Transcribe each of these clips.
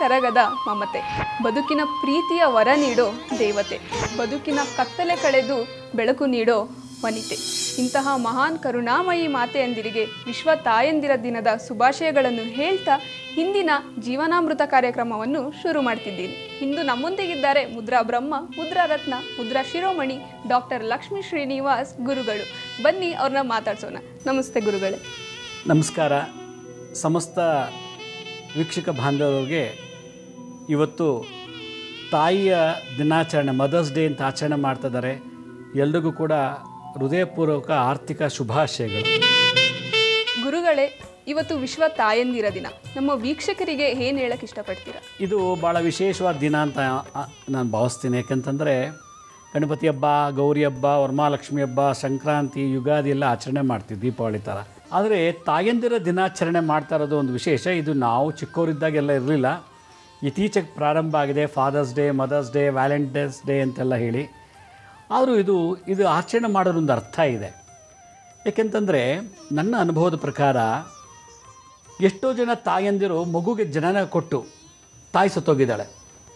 ಕರಗದ ಮಮತೆ ಬದುಕಿನ ಪ್ರೀತಿಯ ವರ ನೀಡೋ ದೇವತೆ ಬದುಕಿನ ಕತ್ತಲೆ ಕಳೆದು ಬೆಳಕು ನೀಡೋ ವನಿತೆ ಇಂತಹ ಮಹಾನ್ ಕರುಣಾಮಯಿ ಮಾತೆಯಂದಿರಿಗೆ ವಿಶ್ವ ತಾಯಂದಿರ ದಿನದ ಶುಭಾಶಯಗಳನ್ನು ಹೇಳ್ತಾ ಹಿಂದಿನ ಜೀವನಾಮೃತ ಕಾರ್ಯಕ್ರಮವನ್ನು ಶುರು ಮಾಡ್ತಿದ್ದೀನಿ ಇಂದು ನಮ್ಮೊಂದಿಗಿದ್ದಾರೆ ಮುದ್ರಾ ಬ್ರಹ್ಮ ಮುದ್ರಾ ರತ್ನ ಮುದ್ರಾ ಶಿರೋಮಣಿ ಡಾಕ್ಟರ್ ಲಕ್ಷ್ಮೀ ಶ್ರೀನಿವಾಸ್ ಗುರುಗಳು ಬನ್ನಿ ಅವ್ರನ್ನ ಮಾತಾಡ್ಸೋಣ ನಮಸ್ತೆ ಗುರುಗಳೇ ನಮಸ್ಕಾರ ಸಮಸ್ತ ವೀಕ್ಷಕ ಬಾಂಧವರಿಗೆ ಇವತ್ತು ತಾಯಿಯ ದಿನಾಚರಣೆ ಮದರ್ಸ್ ಡೇ ಅಂತ ಆಚರಣೆ ಮಾಡ್ತಿದ್ದಾರೆ ಎಲ್ರಿಗೂ ಕೂಡ ಹೃದಯಪೂರ್ವಕ ಆರ್ಥಿಕ ಶುಭಾಶಯಗಳು ಗುರುಗಳೇ ಇವತ್ತು ವಿಶ್ವ ತಾಯಂದಿರ ದಿನ ನಮ್ಮ ವೀಕ್ಷಕರಿಗೆ ಏನು ಹೇಳಕ್ಕೆ ಇಷ್ಟಪಡ್ತೀರಾ ಇದು ಭಾಳ ವಿಶೇಷವಾದ ದಿನ ಅಂತ ಆ, ನಾನು ಭಾವಿಸ್ತೀನಿ ಯಾಕಂತಂದರೆ ಗಣಪತಿ ಹಬ್ಬ ಗೌರಿ ಹಬ್ಬ ವರಮಹಾಲಕ್ಷ್ಮಿ ಹಬ್ಬ ಸಂಕ್ರಾಂತಿ ಯುಗಾದಿ ಎಲ್ಲ ಆಚರಣೆ ಮಾಡ್ತೀವಿ ದೀಪಾವಳಿ ಥರ ಆದರೆ ತಾಯಂದಿರ ದಿನಾಚರಣೆ ಮಾಡ್ತಾ ಇರೋದು ಒಂದು ವಿಶೇಷ ಇದು ನಾವು ಚಿಕ್ಕವರಿದ್ದಾಗೆಲ್ಲ ಇರಲಿಲ್ಲ ಇತ್ತೀಚೆಗೆ ಪ್ರಾರಂಭ ಆಗಿದೆ Father's Day Mother's Day Valentine's Day ಅಂತೆಲ್ಲ ಹೇಳಿ ಆದರೂ ಇದು ಇದು ಆಚರಣೆ ಮಾಡೋದೊಂದು ಅರ್ಥ ಇದೆ ಏಕೆಂತಂದರೆ ನನ್ನ ಅನುಭವದ ಪ್ರಕಾರ ಎಷ್ಟೋ ಜನ ತಾಯಂದಿರು ಮಗುಗೆ ಜನನ ಕೊಟ್ಟು ತಾಯಿ ಸತ್ತೋಗಿದ್ದಾಳೆ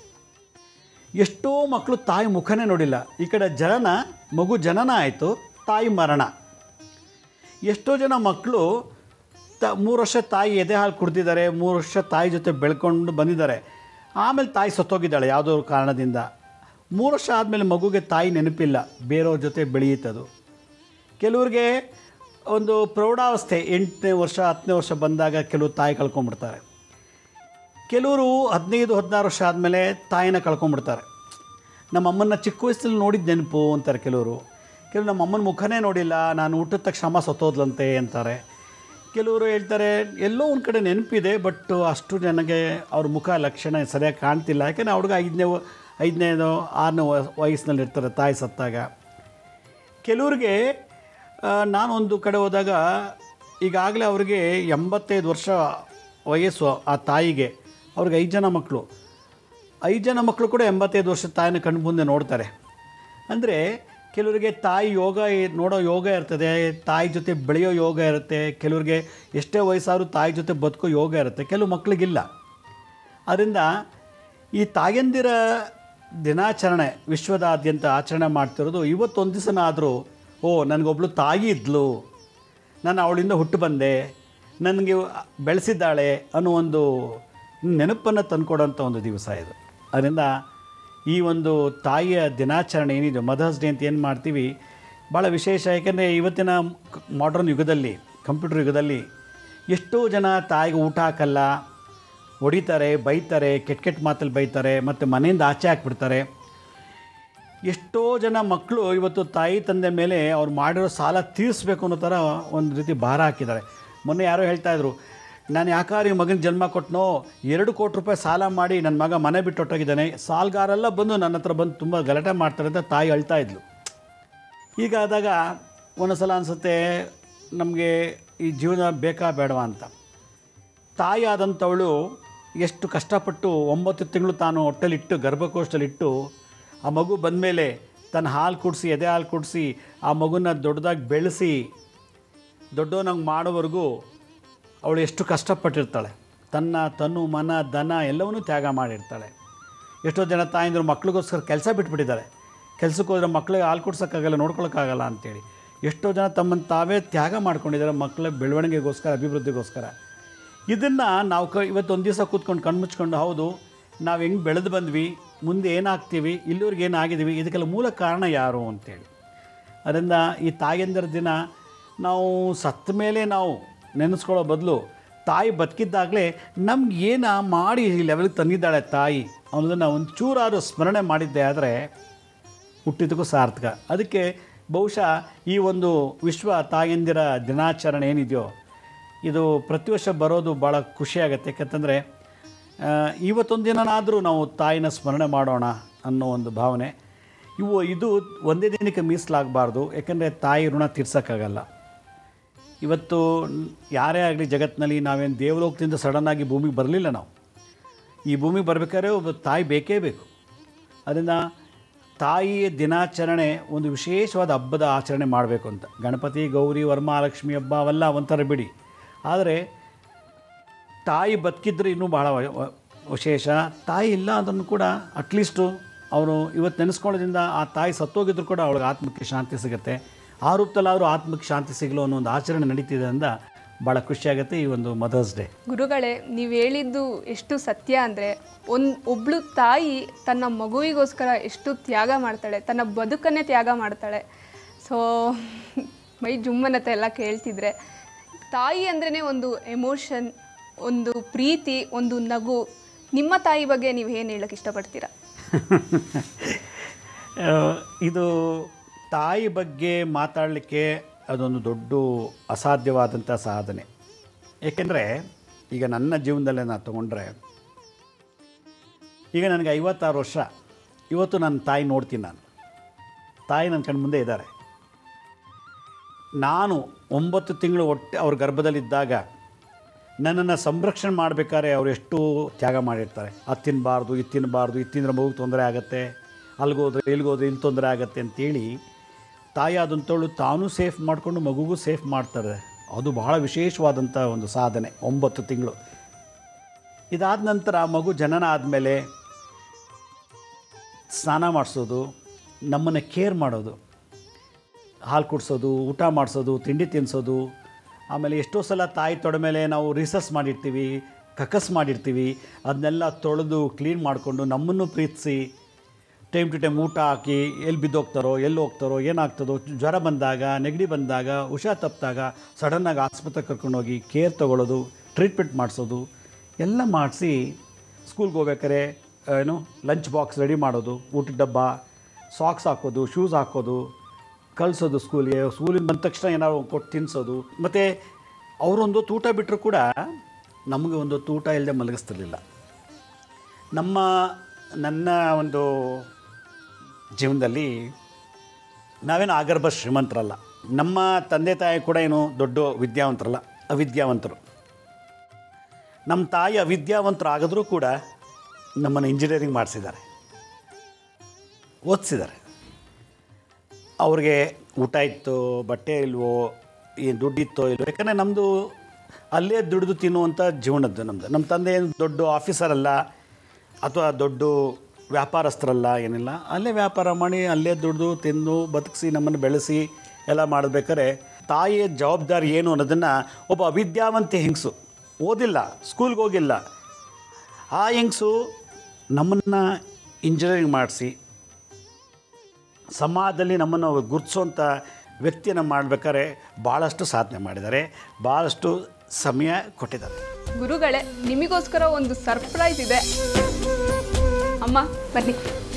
ಎಷ್ಟೋ ಮಕ್ಕಳು ತಾಯಿ ಮುಖನೇ ನೋಡಿಲ್ಲ ಈ ಕಡೆ ಜನನ ಮಗು ಜನನ ಆಯಿತು ತಾಯಿ ಮರಣ ಎಷ್ಟೋ ಜನ ಮಕ್ಕಳು ತ ಮೂರು ವರ್ಷ ತಾಯಿ ಎದೆ ಹಾಲು ಕುಡ್ದಿದ್ದಾರೆ ಮೂರು ವರ್ಷ ತಾಯಿ ಜೊತೆ ಬೆಳ್ಕೊಂಡು ಬಂದಿದ್ದಾರೆ ಆಮೇಲೆ ತಾಯಿ ಸತ್ತೋಗಿದ್ದಾಳೆ ಯಾವುದೋ ಒಂದು ಕಾರಣದಿಂದ ಮೂರು ವರ್ಷ ಆದಮೇಲೆ ಮಗುಗೆ ತಾಯಿ ನೆನಪಿಲ್ಲ ಬೇರೆಯವ್ರ ಜೊತೆ ಬೆಳೆಯುತ್ತದು ಕೆಲವ್ರಿಗೆ ಒಂದು ಪ್ರೌಢಾವಸ್ಥೆ ಎಂಟನೇ ವರ್ಷ ಹತ್ತನೇ ವರ್ಷ ಬಂದಾಗ ಕೆಲವು ತಾಯಿ ಕಳ್ಕೊಂಬಿಡ್ತಾರೆ ಕೆಲವರು ಹದಿನೈದು ಹದಿನಾರು ವರ್ಷ ಆದಮೇಲೆ ತಾಯಿನ ಕಳ್ಕೊಂಬಿಡ್ತಾರೆ ನಮ್ಮ ಅಮ್ಮನ್ನ ಚಿಕ್ಕ ವಯಸ್ಸಲ್ಲಿ ನೋಡಿದ ನೆನಪು ಅಂತಾರೆ ಕೆಲವರು ಕೆಲವು ನಮ್ಮ ಅಮ್ಮನ ಮುಖನೇ ನೋಡಿಲ್ಲ ನಾನು ಹುಟ್ಟಿದ ತಕ್ಷಣ ಅಮ್ಮ ಸತ್ತೋದ್ಲಂತೆ ಅಂತಾರೆ ಕೆಲವರು ಹೇಳ್ತಾರೆ ಎಲ್ಲೋ ಒಂದು ಕಡೆ ನೆನಪಿದೆ ಬಟ್ ಅಷ್ಟು ನನಗೆ ಅವ್ರ ಮುಖ ಲಕ್ಷಣ ಸರಿಯಾಗಿ ಕಾಣ್ತಿಲ್ಲ ಯಾಕೆಂದರೆ ಅವ್ರಿಗೆ ಐದನೇ ಐದನೇದೋ ಆರನೇ ವಯಸ್ಸಿನಲ್ಲಿ ಇರ್ತಾರೆ ತಾಯಿ ಸತ್ತಾಗ ಕೆಲವ್ರಿಗೆ ಆ, ನಾನೊಂದು ಕಡೆ ಹೋದಾಗ ಈಗಾಗಲೇ ಅವ್ರಿಗೆ ಎಂಬತ್ತೈದು ವರ್ಷ ವಯಸ್ಸು ಆ ತಾಯಿಗೆ ಅವ್ರಿಗೆ ಐದು ಜನ ಮಕ್ಕಳು ಐದು ಜನ ಮಕ್ಕಳು ಕೂಡ ಎಂಬತ್ತೈದು ವರ್ಷದ ತಾಯಿನ ಕಣ್ಣು ಮುಂದೆ ನೋಡ್ತಾರೆ ಅಂದರೆ ಕೆಲವರಿಗೆ ತಾಯಿ ಯೋಗ ಇ- ನೋಡೋ ಯೋಗ ಇರ್ತದೆ ತಾಯಿ ಜೊತೆ ಬೆಳೆಯೋ ಯೋಗ ಇರುತ್ತೆ ಕೆಲವರಿಗೆ ಎಷ್ಟೇ ವಯಸ್ಸಾದ್ರೂ ತಾಯಿ ಜೊತೆ ಬದುಕೋ ಯೋಗ ಇರುತ್ತೆ ಕೆಲವು ಮಕ್ಕಳಿಗಿಲ್ಲ ಆದ್ದರಿಂದ ಈ ತಾಯಂದಿರ ದಿನಾಚರಣೆ ವಿಶ್ವದಾದ್ಯಂತ ಆಚರಣೆ ಮಾಡ್ತಿರೋದು ಇವತ್ತೊಂದು ದಿವಸನಾದರೂ ಓ ನನಗೊಬ್ಳು ತಾಯಿ ಇದ್ಲು ನಾನು ಅವಳಿಂದ ಹುಟ್ಟು ಬಂದೆ ನನಗೆ ಬೆಳೆಸಿದ್ದಾಳೆ ಅನ್ನೋ ಒಂದು ನೆನಪನ್ನು ತಂದುಕೊಡೋಂಥ ಒಂದು ದಿವಸ ಇದು ಅದರಿಂದ ಈ ಒಂದು ತಾಯಿಯ ದಿನಾಚರಣೆ ಏನಿದೆ ಮದರ್ಸ್ ಡೇ ಅಂತ ಏನು ಮಾಡ್ತೀವಿ ಭಾಳ ವಿಶೇಷ ಯಾಕೆಂದರೆ ಇವತ್ತಿನ ಮಾಡರ್ನ್ ಯುಗದಲ್ಲಿ ಕಂಪ್ಯೂಟರ್ ಯುಗದಲ್ಲಿ ಎಷ್ಟೋ ಜನ ತಾಯಿಗೆ ಊಟ ಹಾಕಲ್ಲ ಹೊಡಿತಾರೆ ಬೈತಾರೆ ಕೆಟ್ಟ ಕೆಟ್ಟ ಮಾತಲ್ಲಿ ಬೈತಾರೆ ಮತ್ತು ಮನೆಯಿಂದ ಆಚೆ ಹಾಕ್ಬಿಡ್ತಾರೆ ಎಷ್ಟೋ ಜನ ಮಕ್ಕಳು ಇವತ್ತು ತಾಯಿ ತಂದೆ ಮೇಲೆ ಅವ್ರು ಮಾಡಿರೋ ಸಾಲ ತೀರಿಸ್ಬೇಕು ಅನ್ನೋ ಥರ ಒಂದು ರೀತಿ ಭಾರ ಹಾಕಿದ್ದಾರೆ ಮೊನ್ನೆ ಯಾರೋ ಹೇಳ್ತಾ ಇದ್ರು ನಾನು ಯಾಕಾದ್ರೆ ಈ ಮಗನ ಜನ್ಮ ಕೊಟ್ಟನೋ ಎರಡು ಕೋಟಿ ರೂಪಾಯಿ ಸಾಲ ಮಾಡಿ ನನ್ನ ಮಗ ಮನೆ ಬಿಟ್ಟು ಹೊಟ್ಟೋಗಿದ್ದಾನೆ ಸಾಲಗಾರೆಲ್ಲ ಬಂದು ನನ್ನ ಹತ್ರ ಬಂದು ತುಂಬ ಗಲಾಟೆ ಮಾಡ್ತಾರೆ ಅಂತ ತಾಯಿ ಅಳ್ತಾ ಇದ್ಲು ಹೀಗಾದಾಗ ಒಂದೊಂದು ಸಲ ಅನಿಸುತ್ತೆ ನಮಗೆ ಈ ಜೀವನ ಬೇಕಾ ಬೇಡವಾ ಅಂತ ತಾಯಿ ಆದಂಥವಳು ಎಷ್ಟು ಕಷ್ಟಪಟ್ಟು ಒಂಬತ್ತು ತಿಂಗಳು ತಾನು ಹೊಟ್ಟೆಲಿಟ್ಟು ಗರ್ಭಕೋಶದಲ್ಲಿಟ್ಟು ಆ ಮಗು ಬಂದಮೇಲೆ ತನ್ನ ಹಾಲು ಕುಡಿಸಿ ಎದೆ ಹಾಲು ಕುಡಿಸಿ ಆ ಮಗುನ ದೊಡ್ಡದಾಗಿ ಬೆಳೆಸಿ ದೊಡ್ಡವನಾಗಿ ಮಾಡೋವರೆಗೂ ಅವಳು ಎಷ್ಟು ಕಷ್ಟಪಟ್ಟಿರ್ತಾಳೆ ತನ್ನ ತನು ಮನ ದನ ಎಲ್ಲವನ್ನೂ ತ್ಯಾಗ ಮಾಡಿರ್ತಾಳೆ ಎಷ್ಟೋ ಜನ ತಾಯಂದಿರು ಮಕ್ಳಿಗೋಸ್ಕರ ಕೆಲಸ ಬಿಟ್ಬಿಟ್ಟಿದ್ದಾರೆ ಕೆಲಸಕ್ಕೆ ಹೋದ್ರೆ ಮಕ್ಳಿಗೆ ಹಾಲು ಕುಡ್ಸೋಕ್ಕಾಗಲ್ಲ ನೋಡ್ಕೊಳಕ್ಕಾಗಲ್ಲ ಅಂತೇಳಿ ಎಷ್ಟೋ ಜನ ತಮ್ಮನ್ನು ತಾವೇ ತ್ಯಾಗ ಮಾಡ್ಕೊಂಡಿದ್ದಾರೆ ಮಕ್ಕಳ ಬೆಳವಣಿಗೆಗೋಸ್ಕರ ಅಭಿವೃದ್ಧಿಗೋಸ್ಕರ ಇದನ್ನು ನಾವು ಕ ಇವತ್ತು ಒಂದು ದಿವಸ ಕೂತ್ಕೊಂಡು ಕಣ್ಮುಚ್ಕೊಂಡು ಹೌದು ನಾವು ಹೆಂಗೆ ಬೆಳೆದು ಬಂದ್ವಿ ಮುಂದೆ ಏನಾಗ್ತೀವಿ ಇಲ್ಲಿವರೆಗೆ ಏನಾಗಿದ್ದೀವಿ ಇದಕ್ಕೆಲ್ಲ ಮೂಲ ಕಾರಣ ಯಾರು ಅಂತೇಳಿ ಅದರಿಂದ ಈ ತಾಯಂದಿರ ದಿನ ನಾವು ಸತ್ತ ಮೇಲೆ ನಾವು ನೆನೆಸ್ಕೊಳ್ಳೋ ಬದಲು ತಾಯಿ ಬದುಕಿದ್ದಾಗಲೇ ನಮ್ಗೆ ಏನು ಮಾಡಿ ಈ ಲೆವೆಲ್ಗೆ ತಂದಿದ್ದಾಳೆ ತಾಯಿ ಅನ್ನೋದನ್ನು ಒಂಚೂರಾದ್ರು ಸ್ಮರಣೆ ಮಾಡಿದ್ದೆ ಆದರೆ ಹುಟ್ಟಿದ್ದಕ್ಕೂ ಸಾರ್ಥಕ ಅದಕ್ಕೆ ಬಹುಶಃ ಈ ಒಂದು ವಿಶ್ವ ತಾಯಂದಿರ ದಿನಾಚರಣೆ ಏನಿದೆಯೋ ಇದು ಪ್ರತಿ ವರ್ಷ ಬರೋದು ಭಾಳ ಖುಷಿಯಾಗತ್ತೆ ಯಾಕಂತಂದರೆ ಇವತ್ತೊಂದು ದಿನನಾದರೂ ನಾವು ತಾಯಿನ ಸ್ಮರಣೆ ಮಾಡೋಣ ಅನ್ನೋ ಒಂದು ಭಾವನೆ ಇವು ಇದು ಒಂದೇ ದಿನಕ್ಕೆ ಮೀಸಲಾಗಬಾರ್ದು ಯಾಕಂದರೆ ತಾಯಿ ಋಣ ತೀರ್ಸೋಕ್ಕಾಗಲ್ಲ ಇವತ್ತು ಯಾರೇ ಆಗಲಿ ಜಗತ್ತಿನಲ್ಲಿ ನಾವೇನು ದೇವಲೋಕದಿಂದ ಸಡನ್ನಾಗಿ ಭೂಮಿಗೆ ಬರಲಿಲ್ಲ ನಾವು ಈ ಭೂಮಿಗೆ ಬರಬೇಕಾದ್ರೆ ಒಬ್ಬ ತಾಯಿ ಬೇಕೇ ಬೇಕು ಅದರಿಂದ ತಾಯಿಯ ದಿನಾಚರಣೆ ಒಂದು ವಿಶೇಷವಾದ ಹಬ್ಬದ ಆಚರಣೆ ಮಾಡಬೇಕು ಅಂತ ಗಣಪತಿ ಗೌರಿ ವರಮಹಾಲಕ್ಷ್ಮಿ ಹಬ್ಬ ಅವೆಲ್ಲ ಒಂಥರ ಬಿಡಿ ಆದರೆ ತಾಯಿ ಬದುಕಿದ್ರೆ ಇನ್ನೂ ಬಹಳ ವ- ವ- ವಿಶೇಷ ತಾಯಿ ಇಲ್ಲ ಅದನ್ನು ಕೂಡ ಅಟ್ಲೀಸ್ಟು ಅವರು ಇವತ್ತು ನೆನೆಸ್ಕೊಳ್ಳೋದ್ರಿಂದ ಆ ತಾಯಿ ಸತ್ತೋಗಿದ್ರು ಕೂಡ ಅವಳಿಗೆ ಆತ್ಮಕ್ಕೆ ಶಾಂತಿ ಸಿಗುತ್ತೆ ಆ ರೂಪದಲ್ಲಾದರೂ ಆತ್ಮಕ್ಕೆ ಶಾಂತಿ ಸಿಗಲು ಅನ್ನೋ ಒಂದು ಆಚರಣೆ ನಡೀತಿದೆ ಅಂದ ಭಾಳ ಖುಷಿಯಾಗುತ್ತೆ ಈ ಒಂದು ಮದರ್ಸ್ ಡೇ ಗುರುಗಳೇ ನೀವು ಹೇಳಿದ್ದು ಎಷ್ಟು ಸತ್ಯ ಅಂದರೆ ಒಂದು ಒಬ್ಳು ತಾಯಿ ತನ್ನ ಮಗುವಿಗೋಸ್ಕರ ಎಷ್ಟು ತ್ಯಾಗ ಮಾಡ್ತಾಳೆ ತನ್ನ ಬದುಕನ್ನೇ ತ್ಯಾಗ ಮಾಡ್ತಾಳೆ ಸೊ ಮೈ ಜುಮ್ಮನತ್ತೆ ಎಲ್ಲ ಕೇಳ್ತಿದ್ರೆ ತಾಯಿ ಅಂದ್ರೇ ಒಂದು ಎಮೋಷನ್ ಒಂದು ಪ್ರೀತಿ ಒಂದು ನಗು ನಿಮ್ಮ ತಾಯಿ ಬಗ್ಗೆ ನೀವು ಏನು ಹೇಳಕ್ಕೆ ಇಷ್ಟಪಡ್ತೀರಾ ಆ, ಇದು ತಾಯಿ ಬಗ್ಗೆ ಮಾತಾಡಲಿಕ್ಕೆ ಅದೊಂದು ದೊಡ್ಡ ಅಸಾಧ್ಯವಾದಂಥ ಸಾಧನೆ ಏಕೆಂದರೆ ಈಗ ನನ್ನ ಜೀವನದಲ್ಲೇ ನಾನು ತಗೊಂಡ್ರೆ ಈಗ ನನಗೆ ಐವತ್ತಾರು ವರ್ಷ ಇವತ್ತು ನನ್ನ ತಾಯಿ ನೋಡ್ತೀನಿ ನಾನು ತಾಯಿ ನನ್ನ ಕಣ್ಣು ಮುಂದೆ ಇದ್ದಾರೆ ನಾನು ಒಂಬತ್ತು ತಿಂಗಳು ಹೊಟ್ಟೆ ಅವ್ರ ಗರ್ಭದಲ್ಲಿದ್ದಾಗ ನನ್ನನ್ನು ಸಂರಕ್ಷಣೆ ಮಾಡಬೇಕಾದ್ರೆ ಅವರು ಎಷ್ಟು ತ್ಯಾಗ ಮಾಡಿರ್ತಾರೆ ಅದು ತಿನ್ನಬಾರ್ದು ಇದು ತಿನ್ನಬಾರ್ದು ಇದು ತಿಂದರೆ ಮಗುಗೆ ತೊಂದರೆ ಆಗುತ್ತೆ ಅಲ್ಲಿಗೋದ್ರೆ ಇಲ್ಲಿಗೋದ್ರೆ ಇಲ್ಲಿ ತೊಂದರೆ ಆಗುತ್ತೆ ಅಂತೇಳಿ ತಾಯಿ ಆದಂಥವಳು ತಾನೂ ಸೇಫ್ ಮಾಡಿಕೊಂಡು ಮಗುಗೂ ಸೇಫ್ ಮಾಡ್ತಾರೆ ಅದು ಬಹಳ ವಿಶೇಷವಾದಂಥ ಒಂದು ಸಾಧನೆ ಒಂಬತ್ತು ತಿಂಗಳು ಇದಾದ ನಂತರ ಆ ಮಗು ಜನನ ಆದಮೇಲೆ ಸ್ನಾನ ಮಾಡಿಸೋದು ನಮ್ಮನ್ನು ಕೇರ್ ಮಾಡೋದು ಹಾಲು ಕುಡಿಸೋದು ಊಟ ಮಾಡಿಸೋದು ತಿಂಡಿ ತಿನ್ನಿಸೋದು ಆಮೇಲೆ ಎಷ್ಟೋ ಸಲ ತಾಯಿ ತೊಡೆ ಮೇಲೆ ನಾವು ರಿಸರ್ಚ್ ಮಾಡಿರ್ತೀವಿ ಕಕಸ್ ಮಾಡಿರ್ತೀವಿ ಅದನ್ನೆಲ್ಲ ತೊಳೆದು ಕ್ಲೀನ್ ಮಾಡಿಕೊಂಡು ನಮ್ಮನ್ನು ಪ್ರೀತಿಸಿ ಟೈಮ್ ಟು ಟೈಮ್ ಊಟ ಹಾಕಿ ಎಲ್ಲಿ ಬಿದ್ದೋಗ್ತಾರೋ ಎಲ್ಲಿ ಹೋಗ್ತಾರೋ ಏನಾಗ್ತದೋ ಜ್ವರ ಬಂದಾಗ ನೆಗಡಿ ಬಂದಾಗ ಹುಷಾರ್ ತಪ್ಪಿದಾಗ ಸಡನ್ನಾಗಿ ಆಸ್ಪತ್ರೆಗೆ ಕರ್ಕೊಂಡೋಗಿ ಕೇರ್ ತೊಗೊಳ್ಳೋದು ಟ್ರೀಟ್ಮೆಂಟ್ ಮಾಡಿಸೋದು ಎಲ್ಲ ಮಾಡಿಸಿ ಸ್ಕೂಲ್ಗೆ ಹೋಗ್ಬೇಕಾರೆ ಏನು ಲಂಚ್ ಬಾಕ್ಸ್ ರೆಡಿ ಮಾಡೋದು ಊಟದ ಡಬ್ಬ ಸಾಕ್ಸ್ ಹಾಕೋದು ಶೂಸ್ ಹಾಕೋದು ಕಳಿಸೋದು ಸ್ಕೂಲಿಗೆ ಸ್ಕೂಲಿಂದ ಬಂದ ತಕ್ಷಣ ಏನಾದ್ರು ಕೊಟ್ಟು ತಿನ್ನಿಸೋದು ಮತ್ತು ಅವರೊಂದು ಊಟ ಬಿಟ್ಟರು ಕೂಡ ನಮಗೆ ಒಂದು ಊಟ ಇಲ್ಲದೆ ಮಲಗಿಸ್ತಿರ್ಲಿಲ್ಲ ನಮ್ಮ ನನ್ನ ಒಂದು ಜೀವನದಲ್ಲಿ ನಾವೇನು ಆಗರ್ಭ ಶ್ರೀಮಂತರಲ್ಲ ನಮ್ಮ ತಂದೆ ತಾಯಿ ಕೂಡ ಏನು ದೊಡ್ಡ ವಿದ್ಯಾವಂತರಲ್ಲ ಅವಿದ್ಯಾವಂತರು ನಮ್ಮ ತಾಯಿ ಅವಿದ್ಯಾವಂತರು ಆಗಿದ್ರೂ ಕೂಡ ನಮ್ಮನ್ನು ಇಂಜಿನಿಯರಿಂಗ್ ಮಾಡಿಸಿದ್ದಾರೆ ಓದಿಸಿದ್ದಾರೆ ಅವ್ರಿಗೆ ಊಟ ಇತ್ತೋ ಬಟ್ಟೆ ಇಲ್ವೋ ಏನು ದುಡ್ಡಿತ್ತೋ ಇಲ್ವೋ ಯಾಕಂದರೆ ನಮ್ಮದು ಅಲ್ಲೇ ದುಡಿದು ತಿನ್ನುವಂಥ ಜೀವನದ್ದು ನಮ್ಮದು ನಮ್ಮ ತಂದೆ ಏನು ದೊಡ್ಡ ಆಫೀಸರ್ ಅಲ್ಲ ಅಥವಾ ದೊಡ್ಡ ವ್ಯಾಪಾರಸ್ಥರಲ್ಲ ಏನಿಲ್ಲ ಅಲ್ಲೇ ವ್ಯಾಪಾರ ಮಾಡಿ ಅಲ್ಲೇ ದುಡಿದು ತಿಂದು ಬದುಕಿಸಿ ನಮ್ಮನ್ನು ಬೆಳೆಸಿ ಎಲ್ಲ ಮಾಡಬೇಕಾದ್ರೆ ತಾಯಿಯ ಜವಾಬ್ದಾರಿ ಏನು ಅನ್ನೋದನ್ನು ಒಬ್ಬ ಅವಿದ್ಯಾವಂತಿ ಹೆಂಗಸು ಓದಿಲ್ಲ ಸ್ಕೂಲ್ಗೆ ಹೋಗಿಲ್ಲ ಆ ಹೆಂಗಸು ನಮ್ಮನ್ನು ಇಂಜಿನಿಯರಿಂಗ್ ಮಾಡಿಸಿ ಸಮಾಜದಲ್ಲಿ ನಮ್ಮನ್ನು ಗುರುತಿಸುವಂಥ ವ್ಯಕ್ತಿಯನ್ನು ಮಾಡಬೇಕಾದ್ರೆ ಭಾಳಷ್ಟು ಸಾಧನೆ ಮಾಡಿದ್ದಾರೆ ಭಾಳಷ್ಟು ಸಮಯ ಕೊಟ್ಟಿದ್ದಾರೆ ಗುರುಗಳೇ ನಿಮಗೋಸ್ಕರ ಒಂದು ಸರ್ಪ್ರೈಸ್ ಇದೆ ಅಮ್ಮ ಬನ್ನಿ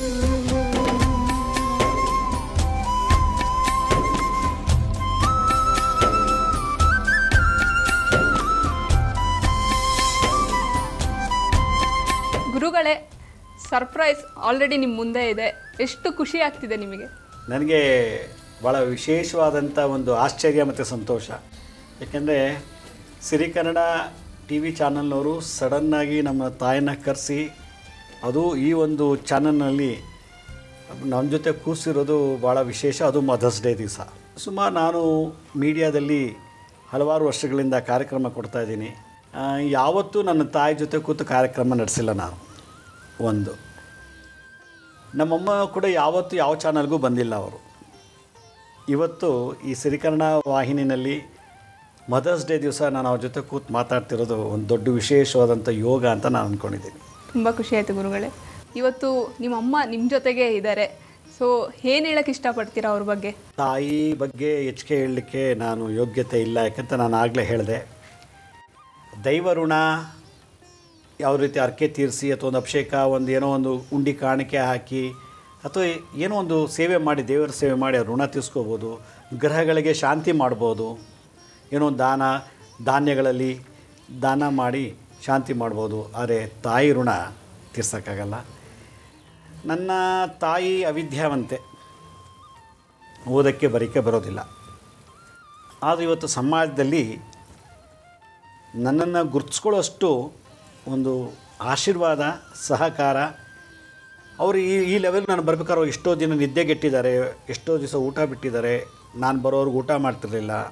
ಗುರುಗಳೇ ಸರ್ಪ್ರೈಸ್ ಆಲ್ರೆಡಿ ನಿಮ್ಮ ಮುಂದೆ ಇದೆ ಎಷ್ಟು ಖುಷಿ ಆಗ್ತಿದೆ ನಿಮಗೆ ನನಗೆ ಭಾಳ ವಿಶೇಷವಾದಂಥ ಒಂದು ಆಶ್ಚರ್ಯ ಮತ್ತು ಸಂತೋಷ ಏಕೆಂದರೆ ಸಿರಿ ಕನ್ನಡ ಟಿ ವಿ ಚಾನಲ್ನವರು ಸಡನ್ನಾಗಿ ನಮ್ಮ ತಾಯಿನ ಕರೆಸಿ ಅದು ಈ ಒಂದು ಚಾನಲ್ನಲ್ಲಿ ನಮ್ಮ ಜೊತೆ ಕೂರಿಸಿರೋದು ಭಾಳ ವಿಶೇಷ ಅದು ಮದರ್ಸ್ ಡೇ ದಿವಸ ಸುಮಾರು ನಾನು ಮೀಡಿಯಾದಲ್ಲಿ ಹಲವಾರು ವರ್ಷಗಳಿಂದ ಕಾರ್ಯಕ್ರಮ ಕೊಡ್ತಾ ಇದ್ದೀನಿ ಆ, ಯಾವತ್ತೂ ನನ್ನ ತಾಯಿ ಜೊತೆ ಕೂತು ಕಾರ್ಯಕ್ರಮ ನಡೆಸಿಲ್ಲ ನಾನು ಒಂದು ನಮ್ಮಮ್ಮ ಕೂಡ ಯಾವತ್ತೂ ಯಾವ ಚಾನಲ್ಗೂ ಬಂದಿಲ್ಲ ಅವರು ಇವತ್ತು ಈ ಸಿರಿಕರ್ಣ ವಾಹಿನಿನಲ್ಲಿ ಮದರ್ಸ್ ಡೇ ದಿವಸ ನಾನು ಅವ್ರ ಜೊತೆ ಕೂತು ಮಾತಾಡ್ತಿರೋದು ಒಂದು ದೊಡ್ಡ ವಿಶೇಷವಾದಂಥ ಯೋಗ ಅಂತ ನಾನು ಅಂದ್ಕೊಂಡಿದ್ದೀನಿ ತುಂಬ ಖುಷಿ ಆಯಿತು ಗುರುಗಳೇ ಇವತ್ತು ನಿಮ್ಮ ಅಮ್ಮ ನಿಮ್ಮ ಜೊತೆಗೆ ಇದ್ದಾರೆ ಸೊ ಏನು ಹೇಳಕ್ಕೆ ಇಷ್ಟಪಡ್ತೀರಾ ಅವ್ರ ಬಗ್ಗೆ ತಾಯಿ ಬಗ್ಗೆ ಹೆಚ್ಚಿಗೆ ಹೇಳಲಿಕ್ಕೆ ನಾನು ಯೋಗ್ಯತೆ ಇಲ್ಲ ಯಾಕಂತ ನಾನು ಆಗಲೇ ಹೇಳಿದೆ ದೈವ ಋಣ ಯಾವ ರೀತಿ ಅರ್ಕೆ ತೀರಿಸಿ ಅಥವಾ ಒಂದು ಅಭಿಷೇಕ ಒಂದು ಏನೋ ಒಂದು ಉಂಡಿ ಕಾಣಿಕೆ ಹಾಕಿ ಅಥವಾ ಏನೋ ಒಂದು ಸೇವೆ ಮಾಡಿ ದೇವರ ಸೇವೆ ಮಾಡಿ ಅವ್ರ ಋಣ ತೀರ್ಸ್ಕೋಬೋದು ಗ್ರಹಗಳಿಗೆ ಶಾಂತಿ ಮಾಡ್ಬೋದು ಏನೋ ಒಂದು ದಾನ ಧಾನ್ಯಗಳಲ್ಲಿ ದಾನ ಮಾಡಿ ಶಾಂತಿ ಮಾಡ್ಬೋದು ಆದರೆ ತಾಯಿ ಋಣ ತೀರ್ಸೋಕ್ಕಾಗಲ್ಲ ನನ್ನ ತಾಯಿ ಅವಿದ್ಯಾವಂತೆ ಓದೋಕ್ಕೆ ಬರೀಕೆ ಬರೋದಿಲ್ಲ ಆದರೆ ಇವತ್ತು ಸಮಾಜದಲ್ಲಿ ನನ್ನನ್ನು ಗುರ್ತಿಸ್ಕೊಳ್ಳೋಷ್ಟು ಒಂದು ಆಶೀರ್ವಾದ ಸಹಕಾರ ಅವರು ಈ ಈ ಲೆವೆಲ್ ನಾನು ಬರ್ಬೇಕಾದ್ರೆ ಎಷ್ಟೋ ದಿನ ನಿದ್ದೆಗೆಟ್ಟಿದ್ದಾರೆ ಎಷ್ಟೋ ದಿವಸ ಊಟ ಬಿಟ್ಟಿದ್ದಾರೆ ನಾನು ಬರೋರ್ಗೆ ಊಟ ಮಾಡ್ತಿರ್ಲಿಲ್ಲ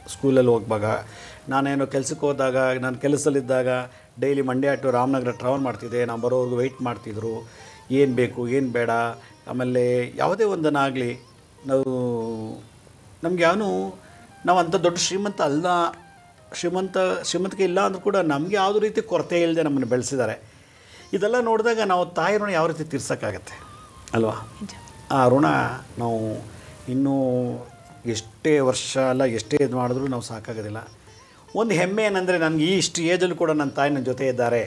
ಸ್ಕೂಲಲ್ಲಿ ಹೋಗುವಾಗ ನಾನೇನೋ ಕೆಲಸಕ್ಕೆ ಹೋದಾಗ ನಾನು ಕೆಲಸದಲ್ಲಿದ್ದಾಗ daily Mandya to Ramanagara travel ಮಾಡ್ತಿದ್ದೆ ನಾವು ಬರೋವರೆಗೂ ವೆಯ್ಟ್ ಮಾಡ್ತಿದ್ರು ಏನು ಬೇಕು ಏನು ಬೇಡ ಆಮೇಲೆ ಯಾವುದೇ ಒಂದನ್ನಾಗಲಿ ನಾವು ನಮ್ಗೆ ಯಾವನು ನಾವು ಅಂಥ ದೊಡ್ಡ ಶ್ರೀಮಂತ ಅಲ್ಲ ಶ್ರೀಮಂತ ಶ್ರೀಮಂತಿಕೆ ಇಲ್ಲ ಅಂದರೂ ಕೂಡ ನಮಗೆ ಯಾವುದೇ ರೀತಿ ಕೊರತೆ ಇಲ್ಲದೆ ನಮ್ಮನ್ನು ಬೆಳೆಸಿದ್ದಾರೆ ಇದೆಲ್ಲ ನೋಡಿದಾಗ ನಾವು ತಾಯಿ ಋಣ ಯಾವ ರೀತಿ ತೀರ್ಸೋಕ್ಕಾಗತ್ತೆ ಅಲ್ವಾ ಆ ಋಣ ನಾವು ಇನ್ನೂ ಎಷ್ಟೇ ವರ್ಷ ಅಲ್ಲ ಎಷ್ಟೇ ಇದು ಮಾಡಿದ್ರೂ ನಾವು ಸಾಕಾಗೋದಿಲ್ಲ ಒಂದು ಹೆಮ್ಮೆ ಏನಂದರೆ ನನಗೆ ಈ ಇಷ್ಟು ಏಜಲ್ಲೂ ಕೂಡ ನನ್ನ ತಾಯಿ ನನ್ನ ಜೊತೆ ಇದ್ದಾರೆ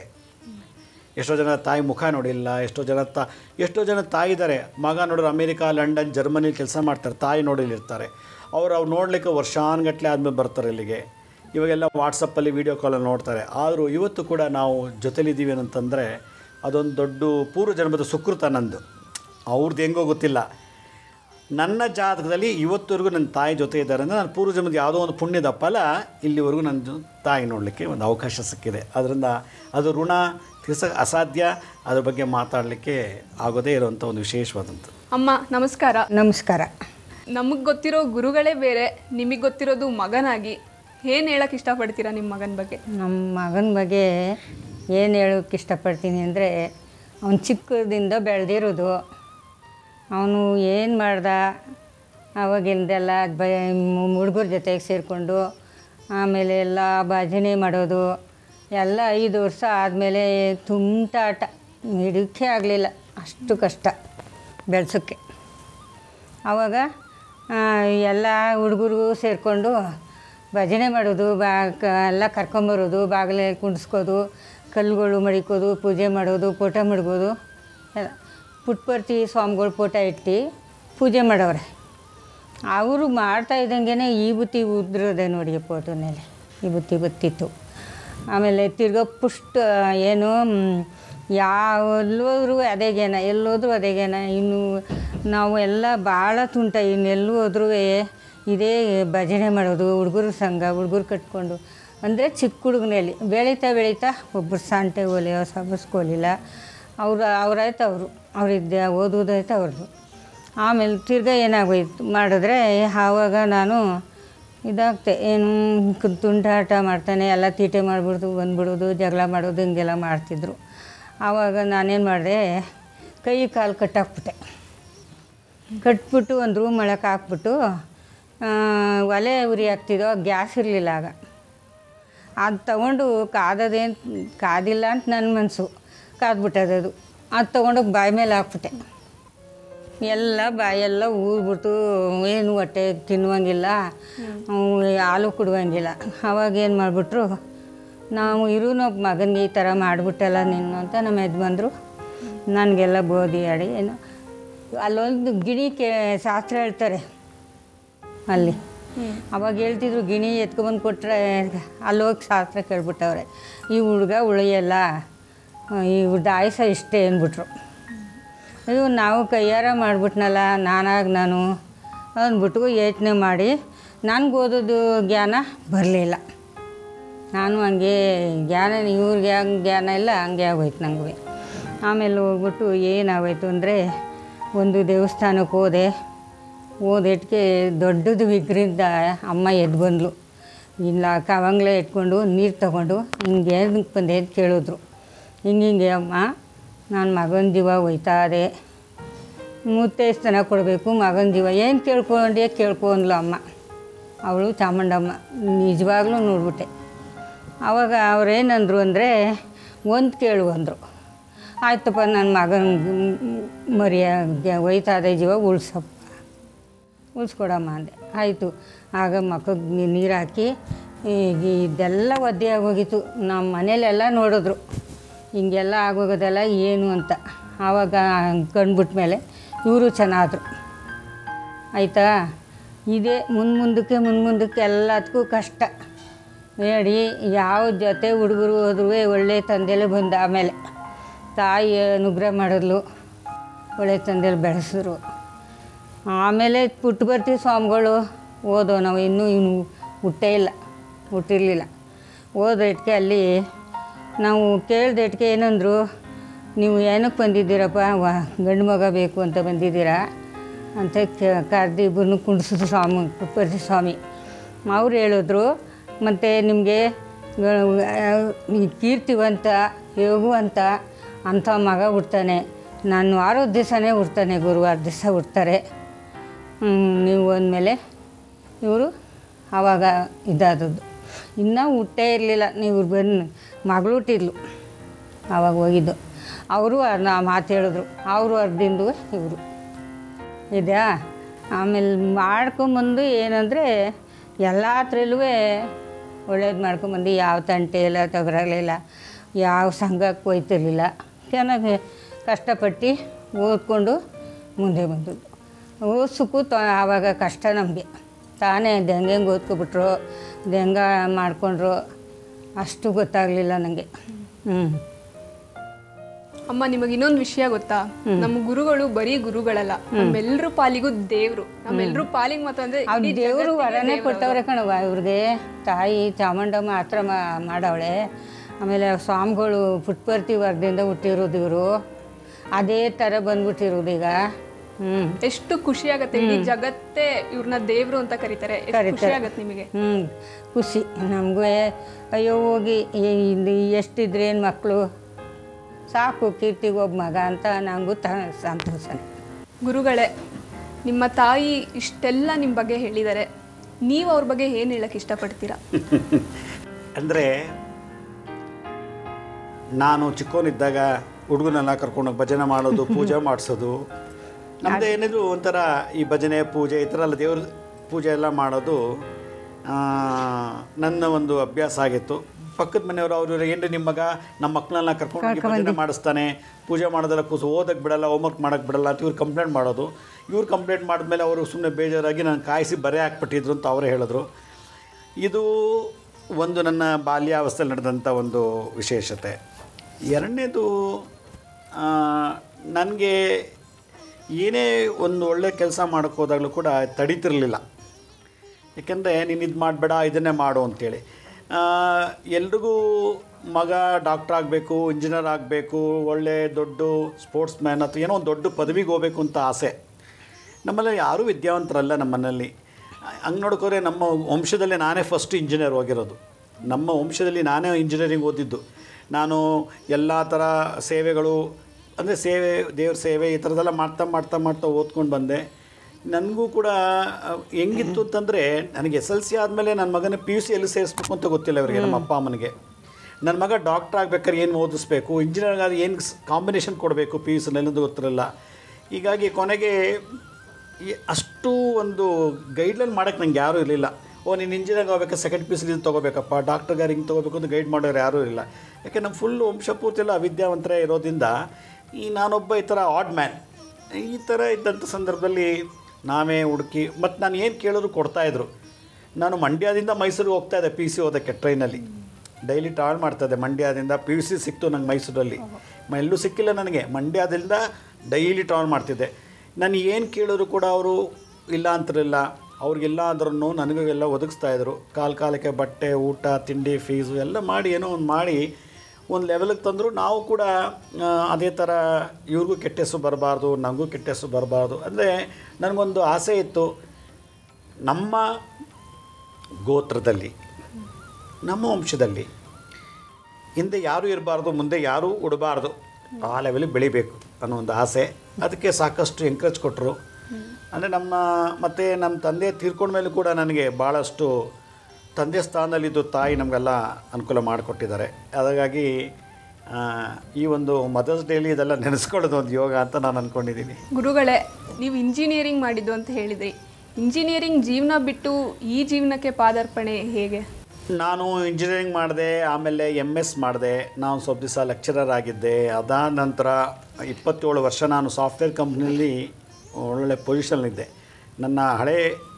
ಎಷ್ಟೋ ಜನ ತಾಯಿ ಮುಖ ನೋಡಿಲ್ಲ ಎಷ್ಟೋ ಜನ ತಾ ಎಷ್ಟೋ ಜನ ತಾಯಿ ಇದ್ದಾರೆ ಮಗ ನೋಡಿದ್ರೆ ಅಮೇರಿಕಾ ಲಂಡನ್ ಜರ್ಮನಿಲಿ ಕೆಲಸ ಮಾಡ್ತಾರೆ ತಾಯಿ ನೋಡಿಲಿರ್ತಾರೆ ಅವ್ರು ಅವ್ರು ನೋಡಲಿಕ್ಕೆ ವರ್ಷಾನುಗಟ್ಟಲೆ ಆದಮೇಲೆ ಬರ್ತಾರೆ ಇಲ್ಲಿಗೆ ಇವಾಗೆಲ್ಲ ವಾಟ್ಸಪ್ಪಲ್ಲಿ ವೀಡಿಯೋ ಕಾಲಲ್ಲಿ ನೋಡ್ತಾರೆ ಆದರೂ ಇವತ್ತು ಕೂಡ ನಾವು ಜೊತೆಲಿದ್ದೀವಿ ಅಂತಂದರೆ ಅದೊಂದು ದೊಡ್ಡ ಪೂರ್ವ ಜನ್ಮದ ಸುಕೃತ ನಂದು ಅವ್ರದ್ದು ಹೆಂಗೋ ಗೊತ್ತಿಲ್ಲ ನನ್ನ ಜಾತಕದಲ್ಲಿ ಇವತ್ತವರೆಗೂ ನನ್ನ ತಾಯಿ ಜೊತೆ ಇದ್ದಾರೆ ಅಂದರೆ ನಾನು ಪೂರ್ವ ಜನ್ಮದ ಯಾವುದೋ ಒಂದು ಪುಣ್ಯದ ಫಲ ಇಲ್ಲಿವರೆಗೂ ನನ್ನ ಜೊ- ತಾಯಿ ನೋಡಲಿಕ್ಕೆ ಒಂದು ಅವಕಾಶ ಸಿಕ್ಕಿದೆ ಅದರಿಂದ ಅದು ಋಣ ತೀರ್ಸೋಕೆ ಅಸಾಧ್ಯ ಅದ್ರ ಬಗ್ಗೆ ಮಾತಾಡಲಿಕ್ಕೆ ಆಗೋದೇ ಇರುವಂಥ ಒಂದು ವಿಶೇಷವಾದಂಥದ್ದು ಅಮ್ಮ ನಮಸ್ಕಾರ ನಮಸ್ಕಾರ ನಮಗೆ ಗೊತ್ತಿರೋ ಗುರುಗಳೇ ಬೇರೆ ನಿಮಗೆ ಗೊತ್ತಿರೋದು ಮಗನಾಗಿ ಏನು ಹೇಳಕ್ಕೆ ಇಷ್ಟಪಡ್ತೀರಾ ನಿಮ್ಮ ಮಗನ ಬಗ್ಗೆ ನಮ್ಮ ಮಗನ ಬಗ್ಗೆ ಏನು ಹೇಳೋಕ್ಕೆ ಇಷ್ಟಪಡ್ತೀನಿ ಅಂದರೆ ಅವನು ಚಿಕ್ಕದಿಂದ ಬೆಳೆದಿರೋದು ಅವನು ಏನು ಮಾಡ್ದ ಅವಾಗಿಂದೆಲ್ಲ ಬ ಹುಡುಗರ ಜೊತೆಗೆ ಸೇರಿಕೊಂಡು ಆಮೇಲೆ ಎಲ್ಲ ಭಜನೆ ಮಾಡೋದು ಎಲ್ಲ ಐದು ವರ್ಷ ಆದಮೇಲೆ ತುಂಟಾಟ ಹಿಡಿಕೆ ಆಗಲಿಲ್ಲ ಅಷ್ಟು ಕಷ್ಟ ಬೆಳೆಸೋಕ್ಕೆ ಆವಾಗ ಆ, ಎಲ್ಲ ಹುಡುಗರು ಸೇರಿಕೊಂಡು ಭಜನೆ ಮಾಡೋದು ಬಾ ಕ- ಎಲ್ಲ ಕರ್ಕೊಂಬರೋದು ಬಾಗಿಲೇ ಕುಂಡಿಸ್ಕೋದು ಕಲ್ಲುಗಳು ಮಡಿಕೋದು ಪೂಜೆ ಮಾಡೋದು ಫೋಟೋ ಮಡ್ಗೋದು ಎಲ್ಲ ಪುಟ್ಪರ್ತಿ ಸ್ವಾಮಿಗಳು ಫೋಟೋ ಇಟ್ಟು ಪೂಜೆ ಮಾಡವ್ರೆ ಅವರು ಮಾಡ್ತಾ ಇದ್ದಂಗೆ ಈ ಬುತ್ತಿ ಉದ್ರದೆ ನೋಡಿ ಫೋಟೋನಲ್ಲಿ ಈ ಬುತ್ತಿ ಬತ್ತಿತ್ತು ಆಮೇಲೆ ತಿರ್ಗಾ ಪುಷ್ಟ ಏನು ಮ್, ಯಾವ ಎಲ್ಲೋದ್ರೂ ಅದೇ ಜ್ಞಾನ ಎಲ್ಲೋದ್ರೂ ಅದೇ ಜ್ಞಾನ ಇನ್ನು ನಾವು ಎಲ್ಲ ಭಾಳ ತುಂಟ ಇನ್ನೆಲ್ಲೂ ಹೋದ್ರೂ ಇದೇ ಭಜನೆ ಮಾಡೋದು ಹುಡುಗರ ಸಂಘ ಹುಡುಗರು ಕಟ್ಕೊಂಡು ಅಂದರೆ ಚಿಕ್ಕ ಹುಡುಗನಲ್ಲಿ ಬೆಳೀತಾ ಬೆಳೀತಾ ಒಬ್ಬರು ಸಾಂಟೆ ಒಲೆಯೋ ಸಬಸ್ಕೋಲಿಲ್ಲ ಅವ್ರು ಅವರಾಯ್ತು ಅವರು ಅವರಿದ್ದೆ ಓದೋದಾಯ್ತು ಅವ್ರದ್ದು ಆಮೇಲೆ ತಿರ್ಗಾ ಏನಾಗೋಯ್ತು ಮಾಡಿದ್ರೆ ಆವಾಗ ನಾನು ಇದಾಗ್ತೆ ಏನು ಕ- ತುಂಟಾಟ ಮಾಡ್ತಾನೆ ಎಲ್ಲ ತೀಟೆ ಮಾಡಿಬಿಡ್ದು ಬಂದ್ಬಿಡೋದು ಜಗಳ ಮಾಡೋದು ಹಿಂಗೆಲ್ಲ ಮಾಡ್ತಿದ್ರು ಆವಾಗ ನಾನೇನು ಮಾಡಿದೆ ಕೈ ಕಾಲು ಕಟ್ಟಾಕ್ಬಿಟ್ಟೆ ಕಟ್ಬಿಟ್ಟು ಒಂದು ರೂಮ್ ಒಳಗೆ ಹಾಕ್ಬಿಟ್ಟು ಆ, ಒಲೆ ಉರಿ ಹಾಕ್ತಿದ್ದೋ ಗ್ಯಾಸ್ ಇರಲಿಲ್ಲ ಆಗ ಅದು ತಗೊಂಡು ಕಾದದೇನು ಕಾದಿಲ್ಲ ಅಂತ ನನ್ನ ಮನಸ್ಸು ಕಾದ್ಬಿಟ್ಟದೆ ಅದು ಅದು ತೊಗೊಂಡೋಗಿ ಬಾಯಿ ಮೇಲೆ ಹಾಕ್ಬಿಟ್ಟೆ ಎಲ್ಲ ಬಾಯೆಲ್ಲ ಊದ್ಬಿಟ್ಟು ಏನು ಹೊಟ್ಟೆ ತಿನ್ನುವಂಗಿಲ್ಲ ಅವ್ನು ಹಾಲು ಕುಡುವಂಗಿಲ್ಲ ಅವಾಗ ಏನು ಮಾಡಿಬಿಟ್ರು ನಾವು ಇರೋನೊಬ್ಬ ಮಗನಿಗೆ ಈ ಥರ ಮಾಡಿಬಿಟ್ಟಲ್ಲ ನೀನು ಅಂತ ನಮ್ಮ ಯಜಮಾನ್ರು ನನಗೆಲ್ಲ ಬೋಧಿ ಆಡಿ ಏನು ಅಲ್ಲೊಂದು ಗಿಣಿ ಕೇ ಶಾಸ್ತ್ರ ಹೇಳ್ತಾರೆ ಅಲ್ಲಿ ಅವಾಗ ಹೇಳ್ತಿದ್ರು ಗಿಣಿ ಎತ್ಕೊಬಂದು ಕೊಟ್ಟರೆ ಅಲ್ಲಿ ಹೋಗಿ ಶಾಸ್ತ್ರ ಕೇಳ್ಬಿಟ್ಟವ್ರೆ ಈ ಹುಡುಗ ಉಳಿಯಲ್ಲ ಈ ದಾಯಸ ಇಷ್ಟೇ ಅಂದ್ಬಿಟ್ರು ಇದು ನಾವು ಕೈಯಾರ ಮಾಡಿಬಿಟ್ನಲ್ಲ ನಾನಾಗ ನಾನು ಅಂದ್ಬಿಟ್ಟು ಯೋಚನೆ ಮಾಡಿ ನನಗೆ ಓದೋದು ಜ್ಞಾನ ಬರಲಿಲ್ಲ ನಾನು ಹಂಗೆ ಜ್ಞಾನ ಇವ್ರಿಗೆ ಹಂಗೆ ಜ್ಞಾನ ಇಲ್ಲ ಹಂಗೆ ಆಗೋಯ್ತು ನಂಗೆ ಆಮೇಲೆ ಹೋಗ್ಬಿಟ್ಟು ಏನಾಗೋಯ್ತು ಅಂದರೆ ಒಂದು ದೇವಸ್ಥಾನಕ್ಕೆ ಹೋದೆ ಓದಿಟ್ಗೆ ದೊಡ್ಡದು ವಿಗ್ರಹದ ಅಮ್ಮ ಎದ್ದು ಬಂದ್ಲು ಇಲ್ಲ ಕವಂಗ್ಲೆ ಇಟ್ಕೊಂಡು ನೀರು ತಗೊಂಡು ಹಿಂಗೆ ಏನಕ್ಕೆ ಬಂದೆ ಅಂತ ಕೇಳಿದ್ರು ಹಿಂಗೆ ಹಿಂಗೆ ಅಮ್ಮ ನಾನು ಮಗನ ಜೀವ ಹೋಯ್ತಾ ಇದೆ ಮೂವತ್ತೈದು ಕೊಡಬೇಕು ಮಗನ ಜೀವ ಏನು ಕೇಳ್ಕೊಂಡೆ ಕೇಳ್ಕೊ ಅಂದ್ಲು ಅಮ್ಮ ಅವಳು ಚಾಮುಂಡಮ್ಮ ನಿಜವಾಗ್ಲೂ ನೋಡ್ಬಿಟ್ಟೆ ಆವಾಗ ಅವ್ರೇನಂದ್ರು ಅಂದರೆ ಒಂದು ಕೇಳು ಅಂದರು ಆಯ್ತಪ್ಪ ನನ್ನ ಮಗನ ಮರಿಯ ಒಯ್ತಾ ಇದೆ ಜೀವ ಉಳ್ಸಪ್ಪ ಉಳಿಸ್ಕೊಡಮ್ಮ ಅಂದೆ ಆಯಿತು ಆಗ ಮಕ್ಕಳಿಗೆ ನೀರು ಹಾಕಿ ಈಗ ಇದೆಲ್ಲ ಒದ್ದೆ ಆಗೋಗಿತ್ತು ನಮ್ಮ ಮನೇಲೆಲ್ಲ ನೋಡಿದ್ರು ಹಿಂಗೆಲ್ಲ ಆಗೋಗೋದೆಲ್ಲ ಏನು ಅಂತ ಆವಾಗ ಕಂಡ್ಬಿಟ್ಟ ಮೇಲೆ ಇವರು ಚೆನ್ನಾದ್ರು ಆಯಿತಾ ಇದೇ ಮುಂದೆ ಮುಂದಕ್ಕೆ ಮುಂದೆ ಮುಂದಕ್ಕೆ ಎಲ್ಲದಕ್ಕೂ ಕಷ್ಟ ಹೇಳಿ ಯಾವ ಜೊತೆ ಹುಡುಗರು ಹೋದ್ರೂ ಒಳ್ಳೆ ತಂದೆಲೆ ಬಂದ ಆಮೇಲೆ ತಾಯಿ ಅನುಗ್ರಹ ಮಾಡಿದ್ಲು ಒಳ್ಳೆ ತಂದೆಲಿ ಬೆಳೆಸಿದ್ರು ಆಮೇಲೆ ಪುಟ್ಟಬರ್ತಿ ಸ್ವಾಮಿಗಳು ಓದೋ ನಾವು ಇನ್ನೂ ಇನ್ನು ಹುಟ್ಟೇ ಇಲ್ಲ ಹುಟ್ಟಿರಲಿಲ್ಲ ಓದೋಟ್ಗೆ ಅಲ್ಲಿ ನಾವು ಕೇಳ್ದಟ್ಗೆ ಏನಂದರು ನೀವು ಏನಕ್ಕೆ ಬಂದಿದ್ದೀರಪ್ಪ ವ ಗಂಡು ಮಗ ಬೇಕು ಅಂತ ಬಂದಿದ್ದೀರಾ ಅಂತ ಕರೆದು ಇಬ್ಬರನ್ನು ಕುಂಡಿಸಿದ್ರು ಸ್ವಾಮಿ ಪುಟ್ಟಬರ್ತಿ ಸ್ವಾಮಿ ಅವ್ರು ಹೇಳಿದ್ರು ಮತ್ತು ನಿಮಗೆ ಕೀರ್ತಿವಂತ ಯೋಗುವಂತ ಅಂಥ ಮಗ ಹುಡ್ತಾನೆ ನಾನು ವಾರದ ದಿವಸನೇ ಹುಡ್ತಾನೆ ಗುರುವಾರ ದಿವಸ ಹುಡ್ತಾರೆ ಹ್ಮ್, ನೀವು ಅಂದಮೇಲೆ ಇವರು ಆವಾಗ ಇದಾದದ್ದು ಇನ್ನೂ ಹುಟ್ಟೇ ಇರಲಿಲ್ಲ ನೀವು ಬಂದು ಮಗಳು ಹುಟ್ಟಿದ್ಲು ಆವಾಗ ಹೋಗಿದ್ದು ಅವರು ನಾ ಮಾತು ಹೇಳಿದ್ರು ಅವರು ಅರ್ಧಿಂದು ಇವರು ಇದೆಯಾ ಆಮೇಲೆ ಮಾಡ್ಕೊಂಬಂದು ಏನಂದರೆ ಎಲ್ಲ ಹತ್ರಲ್ಲೂ ಒಳ್ಳೇದು ಮಾಡ್ಕೊಂಬಂದು ಯಾವ ತಂಟೆ ಇಲ್ಲ ತಗರಾಗಲಿಲ್ಲ ಯಾವ ಸಂಘಕ್ಕೆ ಹೋಯ್ತಿರ್ಲಿಲ್ಲ ಚೆನ್ನಾಗಿ ಕಷ್ಟಪಟ್ಟು ಓದ್ಕೊಂಡು ಮುಂದೆ ಬಂದದ್ದು ಓದ್ಸಕ್ಕೂ ತ ಆವಾಗ ಕಷ್ಟ ನಮಗೆ ತಾನೇ ಅದು ಹೆಂಗೆ ಹೆಂಗೆ ಓದ್ಕೊಬಿಟ್ರು ಅದು ಹೆಂಗೆ ಮಾಡಿಕೊಂಡ್ರು ಅಷ್ಟು ಗೊತ್ತಾಗಲಿಲ್ಲ ನನಗೆ ಹ್ಞೂ ಅಮ್ಮ ನಿಮಗೆ ಇನ್ನೊಂದು ವಿಷಯ ಗೊತ್ತಾ ನಮ್ಮ ಗುರುಗಳು ಬರೀ ಗುರುಗಳಲ್ಲ ನಮ್ಮೆಲ್ಲರ ಪಾಲಿಗೂ ದೇವ್ರು ನಮ್ಮೆಲ್ಲರ ಪಾಲಿಗೆ ಮಾತ್ರ ಅಂದ್ರೆ ಅವ್ರು ಇಡೀ ದೇವರು ಜಗತ್ತಿಗೆ ವರನೇ ದೇವ್ರು ಕೊಟ್ಟವ್ರೆ ಕಣವ ಇವ್ರಿಗೆ ತಾಯಿ ಚಾಮುಂಡಮ್ಮ ಹತ್ರ ಮಾಡವಳೆ ಆಮೇಲೆ ಸ್ವಾಮಿಗಳು ಪುಟ್ಪರ್ತಿ ವರ್ಗದಿಂದ ಹುಟ್ಟಿರೋದು ಇವರು ಅದೇ ಥರ ಬಂದ್ಬಿಟ್ಟಿರೋದು ಈಗ ಹ್ಞೂ ಎಷ್ಟು ಖುಷಿ ಆಗತ್ತೆ ಇಡೀ ಜಗತ್ತೇ ಇವ್ರನ್ನ ದೇವ್ರು ಅಂತ ಕರೀತಾರೆ ಎಷ್ಟು ಖುಷಿ ಕರೀತಾರೆ. ಆಗತ್ತೆ ನಿಮಗೆ ಹ್ಞೂ ಖುಷಿ ನಮಗೂ ಅಯ್ಯೋ ಹೋಗಿ ಇದು ಎಷ್ಟಿದ್ರೇನು ಮಕ್ಕಳು ಸಾಕು ಕೀರ್ತಿಗೆ ಒಬ್ಬ ಮಗ ಅಂತ ನನಗೂ ತ ಸಂತೋಷನೇ ಗುರುಗಳೇ ನಿಮ್ಮ ತಾಯಿ ಇಷ್ಟೆಲ್ಲ ನಿಮ್ಮ ಬಗ್ಗೆ ಹೇಳಿದ್ದಾರೆ ನೀವು ಅವ್ರ ಬಗ್ಗೆ ಏನು ಹೇಳಕ್ ಇಷ್ಟಪಡ್ತೀರಾ ಅಂದರೆ ನಾನು ಚಿಕ್ಕವನಿದ್ದಾಗ ಹುಡುಗನೆಲ್ಲ ಕರ್ಕೊಂಡೋಗಿ ಭಜನೆ ಮಾಡೋದು ಪೂಜೆ ಮಾಡಿಸೋದು ನಮ್ಮದು ಏನಿದ್ರು ಒಂಥರ ಈ ಭಜನೆ ಪೂಜೆ ಈ ಥರ ಎಲ್ಲ ದೇವ್ರ ಪೂಜೆ ಎಲ್ಲ ಮಾಡೋದು ಆ, ನನ್ನ ಒಂದು ಅಭ್ಯಾಸ ಆಗಿತ್ತು ಪಕ್ಕದ ಮನೆಯವರು ಅವರು ಏನ್ರಿ ನಿಮ್ಮ ಮಗ ನಮ್ಮ ಮಕ್ಕಳನ್ನ ಕರ್ಕೊಂಡು ಭಜನೆ ಮಾಡಿಸ್ತಾನೆ ಪೂಜೆ ಮಾಡೋದೆಲ್ಲ ಕೂಸು ಓದಕ್ಕೆ ಬಿಡಲ್ಲ ಹೋಮ್ವರ್ಕ್ ಮಾಡೋಕ್ಕೆ ಬಿಡಲ್ಲ ಅಂತ ಇವ್ರು ಕಂಪ್ಲೇಂಟ್ ಮಾಡೋದು ಇವ್ರು ಕಂಪ್ಲೇಂಟ್ ಮಾಡಿದ್ಮೇಲೆ ಅವರು ಸುಮ್ಮನೆ ಬೇಜಾರಾಗಿ ನಾನು ಕಾಯಿಸಿ ಬರೆ ಹಾಕ್ಬಿಟ್ಟಿದ್ರು ಅಂತ ಅವರೇ ಹೇಳಿದ್ರು ಇದು ಒಂದು ನನ್ನ ಬಾಲ್ಯಾವಸ್ಥೆಯಲ್ಲಿ ನಡೆದಂಥ ಒಂದು ವಿಶೇಷತೆ ಎರಡನೇದು ನನಗೆ ಏನೇ ಒಂದು ಒಳ್ಳೆ ಕೆಲಸ ಮಾಡೋಕ್ಕೆ ಹೋದಾಗಲೂ ಕೂಡ ತಡೀತಿರಲಿಲ್ಲ ಯಾಕೆಂದರೆ ನೀನು ಇದು ಮಾಡಬೇಡ ಇದನ್ನೇ ಮಾಡು ಅಂತೇಳಿ ಎಲ್ರಿಗೂ ಮಗ ಡಾಕ್ಟ್ರ್ ಆಗಬೇಕು ಇಂಜಿನಿಯರ್ ಆಗಬೇಕು ಒಳ್ಳೆ ದೊಡ್ಡ ಸ್ಪೋರ್ಟ್ಸ್ ಮ್ಯಾನ್ ಅಥವಾ ಏನೋ ಒಂದು ದೊಡ್ಡ ಪದವಿಗೆ ಹೋಗಬೇಕು ಅಂತ ಆಸೆ ನಮ್ಮಲ್ಲಿ ಯಾರೂ ವಿದ್ಯಾವಂತರಲ್ಲ ನಮ್ಮ ಮನೆಯಲ್ಲಿ ಹಂಗೆ ನೋಡ್ಕೋರೆ ನಮ್ಮ ವಂಶದಲ್ಲೇ ನಾನೇ ಫಸ್ಟ್ ಇಂಜಿನಿಯರ್ ಹೋಗಿರೋದು ನಮ್ಮ ವಂಶದಲ್ಲಿ ನಾನೇ ಇಂಜಿನಿಯರಿಂಗ್ ಓದಿದ್ದು ನಾನು ಎಲ್ಲ ಥರ ಸೇವೆಗಳು ಅಂದರೆ ಸೇವೆ ದೇವ್ರ ಸೇವೆ ಈ ಥರದ್ದೆಲ್ಲ ಮಾಡ್ತಾ ಮಾಡ್ತಾ ಮಾಡ್ತಾ ಓದ್ಕೊಂಡು ಬಂದೆ ನನಗೂ ಕೂಡ ಅಹ್, ಹೆಂಗಿತ್ತು ಅಂತಂದರೆ ನನಗೆ ಎಸ್ ಎಲ್ ಸಿ ಆದಮೇಲೆ ನನ್ನ ಮಗನ ಪಿ ಯು ಸಿ ಎಲ್ಲಿ ಸೇರಿಸ್ಬೇಕು ಅಂತ ಗೊತ್ತಿಲ್ಲ ಅವರಿಗೆ ನಮ್ಮ ಅಪ್ಪ ಅಮ್ಮನಿಗೆ ನನ್ನ ಮಗ ಡಾಕ್ಟ್ರ್ ಆಗ್ಬೇಕಾದ್ರೆ ಏನು ಓದಿಸ್ಬೇಕು ಇಂಜಿನಿಯರ್ ಆಗಿ ಏನು ಕಾಂಬಿನೇಷನ್ ಕೊಡಬೇಕು ಪಿ ಯು ಸಿನಲ್ಲಿ ಅನ್ನೋದು ಗೊತ್ತಿರಲಿಲ್ಲ ಹೀಗಾಗಿ ಕೊನೆಗೆ ಈ ಅಷ್ಟು ಒಂದು ಗೈಡ್ಲೈನ್ ಮಾಡೋಕ್ಕೆ ನಂಗೆ ಯಾರೂ ಇರಲಿಲ್ಲ ಓ ನೀನು ಇಂಜಿನಿಯರ್ ಆಗಬೇಕಾದ್ರೆ ಸೆಕೆಂಡ್ ಪಿ ಇದು ತೊಗೋಬೇಕಪ್ಪ ಡಾಕ್ಟರ್ಗಾರು ಹಿಂಗೆ ತೊಗೋಬೇಕು ಅಂತ ಗೈಡ್ ಮಾಡೋರು ಯಾರೂ ಇರಲಿಲ್ಲ ಯಾಕೆ ನಮ್ಮ ಫುಲ್ ವಂಶಪೂರ್ತಿ ಎಲ್ಲ ಅವಿದ್ಯಾವಂತರೇ ಇರೋದ್ರಿಂದ ಈ ನಾನೊಬ್ಬ ಈ ಥರ ಆಡ್ ಮ್ಯಾನ್ ಈ ಥರ ಇದ್ದಂಥ ಸಂದರ್ಭದಲ್ಲಿ ನಾವೇ ಹುಡುಕಿ ಮತ್ತು ನಾನು ಏನು ಕೇಳಿದ್ರು ಕೊಡ್ತಾಯಿದ್ರು ನಾನು ಮಂಡ್ಯದಿಂದ ಮೈಸೂರಿಗೆ ಹೋಗ್ತಾ ಇದ್ದೆ ಪಿ ಸಿ ಓದೋಕ್ಕೆ ಟ್ರೈನಲ್ಲಿ ಡೈಲಿ ಟ್ರಾವೆಲ್ ಮಾಡ್ತಾಯಿದ್ದೆ ಮಂಡ್ಯದಿಂದ ಪಿ ಯು ಸಿ ಸಿಕ್ತು ನಂಗೆ ಮೈಸೂರಲ್ಲಿ ಮ- ಎಲ್ಲೂ ಸಿಕ್ಕಿಲ್ಲ ನನಗೆ ಮಂಡ್ಯದಿಂದ ಡೈಲಿ ಟ್ರಾವೆಲ್ ಮಾಡ್ತಿದ್ದೆ ನಾನು ಏನು ಕೇಳಿದ್ರು ಕೂಡ ಅವರು ಇಲ್ಲ ಅಂತಿರಲಿಲ್ಲ ಅವ್ರಿಗೆಲ್ಲ ಅಂದ್ರೂ ನನಗೂ ಎಲ್ಲ ಒದಗಿಸ್ತಾಯಿದ್ರು ಕಾಲ ಕಾಲಕ್ಕೆ ಬಟ್ಟೆ ಊಟ ತಿಂಡಿ ಫೀಸು ಎಲ್ಲ ಮಾಡಿ ಏನೋ ಒಂದು ಮಾಡಿ ಒಂದು ಲೆವೆಲಿಗೆ ತಂದರು ನಾವು ಕೂಡ ಆ, ಅದೇ ಥರ ಇವ್ರಿಗೂ ಕೆಟ್ಟ ಹೆಸರು ಬರಬಾರ್ದು ನನಗೂ ಕೆಟ್ಟ ಹೆಸರು ಬರಬಾರ್ದು ಅಂದರೆ ನನಗೊಂದು ಆಸೆ ಇತ್ತು ನಮ್ಮ ಗೋತ್ರದಲ್ಲಿ ನಮ್ಮ ವಂಶದಲ್ಲಿ ಹಿಂದೆ ಯಾರೂ ಇರಬಾರ್ದು ಮುಂದೆ ಯಾರೂ ಉಡಬಾರ್ದು ಆ ಲೆವೆಲಿಗೆ ಬೆಳಿಬೇಕು ಅನ್ನೋ ಒಂದು ಆಸೆ ಅದಕ್ಕೆ ಸಾಕಷ್ಟು ಎಂಕರೇಜ್ ಕೊಟ್ಟರು ಅಂದರೆ ನಮ್ಮ ಮತ್ತು ನಮ್ಮ ತಂದೆ ತೀರ್ಕೊಂಡ ಮೇಲೂ ಕೂಡ ನನಗೆ ಭಾಳಷ್ಟು ತಂದೆ ಸ್ಥಾನದಲ್ಲಿದ್ದು ತಾಯಿ ನಮಗೆಲ್ಲ ಅನುಕೂಲ ಮಾಡಿಕೊಟ್ಟಿದ್ದಾರೆ ಹಾಗಾಗಿ ಆ, ಈ ಒಂದು ಮದರ್ಸ್ ಡೇಲಿ ಇದೆಲ್ಲ ನೆನೆಸ್ಕೊಳ್ಳೋದು ಒಂದು ಯೋಗ ಅಂತ ನಾನು ಅಂದ್ಕೊಂಡಿದ್ದೀನಿ ಗುರುಗಳೇ ನೀವು ಇಂಜಿನಿಯರಿಂಗ್ ಮಾಡಿದ್ದು ಅಂತ ಹೇಳಿದ್ರಿ ಇಂಜಿನಿಯರಿಂಗ್ ಜೀವನ ಬಿಟ್ಟು ಈ ಜೀವನಕ್ಕೆ ಪಾದಾರ್ಪಣೆ ಹೇಗೆ ನಾನು ಇಂಜಿನಿಯರಿಂಗ್ ಮಾಡಿದೆ ಆಮೇಲೆ ಎಮ್ ಎಸ್ ಮಾಡಿದೆ ನಾನು ಸ್ವಲ್ಪ ದಿವಸ ಲೆಕ್ಚರರ್ ಆಗಿದ್ದೆ ಅದಾದ ನಂತರ ಇಪ್ಪತ್ತೇಳು ವರ್ಷ ನಾನು ಸಾಫ್ಟ್ವೇರ್ ಕಂಪ್ನಿಯಲ್ಲಿ ಒಳ್ಳೆ ಪೊಸಿಷನ್ನಿದ್ದೆ ನನ್ನ ಹಳೆ